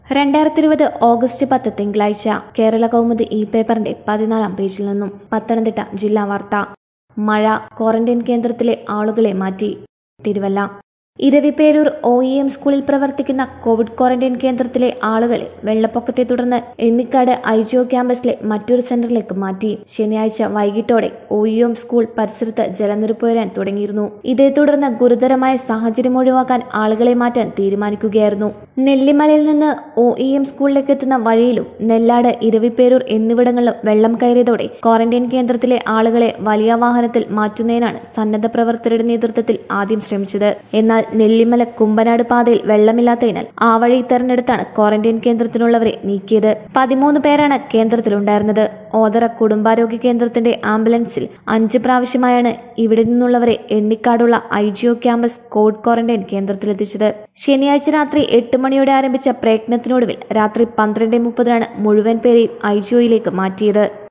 രണ്ടായിരത്തി ഇരുപത് ഓഗസ്റ്റ് പത്ത് തിങ്കളാഴ്ച കേരള കൗമുദി ഇ പേപ്പറിന്റെ പതിനാലാം പേജിൽ നിന്നും പത്തനംതിട്ട ജില്ലാ വാർത്ത മഴ ക്വാറന്റൈൻ കേന്ദ്രത്തിലെ ആളുകളെ മാറ്റി Thiruvalla Eraviperoor O E M സ്കൂളിൽ പ്രവർത്തിക്കുന്ന കോവിഡ് ക്വാറന്റൈൻ കേന്ദ്രത്തിലെ ആളുകളെ വെള്ളപ്പൊക്കത്തെ തുടർന്ന് എണ്ണിക്കാട് ഐ ജി ഒ ക്യാമ്പസിലെ മറ്റൊരു സെന്ററിലേക്ക് മാറ്റി ശനിയാഴ്ച വൈകിട്ടോടെ ഒ ഇ എം സ്കൂൾ പരിസരത്ത് ജലനിരപ്പ് വരാൻ തുടങ്ങിയിരുന്നു ഇതേ തുടർന്ന് ഗുരുതരമായ സാഹചര്യം ഒഴിവാക്കാൻ ആളുകളെ മാറ്റാൻ തീരുമാനിക്കുകയായിരുന്നു നെല്ലിമലയിൽ നിന്ന് ഒ ഇ എം സ്കൂളിലേക്ക് എത്തുന്ന വഴിയിലും നെല്ലാട് ഇരവിപേരൂർ എന്നിവിടങ്ങളിലും വെള്ളം കയറിയതോടെ ക്വാറന്റൈൻ കേന്ദ്രത്തിലെ ആളുകളെ വലിയ വാഹനത്തിൽ മാറ്റുന്നതിനാണ് സന്നദ്ധ പ്രവർത്തകരുടെ നേതൃത്വത്തിൽ ആദ്യം ശ്രമിച്ചത് എന്നാൽ നെല്ലിമല കുമ്പനാട് പാതയിൽ വെള്ളമില്ലാത്തതിനാൽ ആ വഴി തെരഞ്ഞെടുത്താണ് ക്വാറന്റൈൻ കേന്ദ്രത്തിനുള്ളവരെ നീക്കിയത് പതിമൂന്ന് പേരാണ് കേന്ദ്രത്തിലുണ്ടായിരുന്നത് ഓതറ കുടുംബാരോഗ്യ കേന്ദ്രത്തിന്റെ ആംബുലൻസിൽ അഞ്ച് പ്രാവശ്യമായാണ് ഇവിടെ നിന്നുള്ളവരെ എണ്ണിക്കാടുള്ള I G O campus covid quarantine കേന്ദ്രത്തിലെത്തിച്ചത് ശനിയാഴ്ച രാത്രി എട്ട് മണിയോടെ ആരംഭിച്ച പ്രയത്നത്തിനൊടുവിൽ രാത്രി പന്ത്രണ്ട് മുപ്പതിനാണ് മുഴുവൻ പേരെയും ഐ ജി ഒയിലേക്ക് മാറ്റിയത്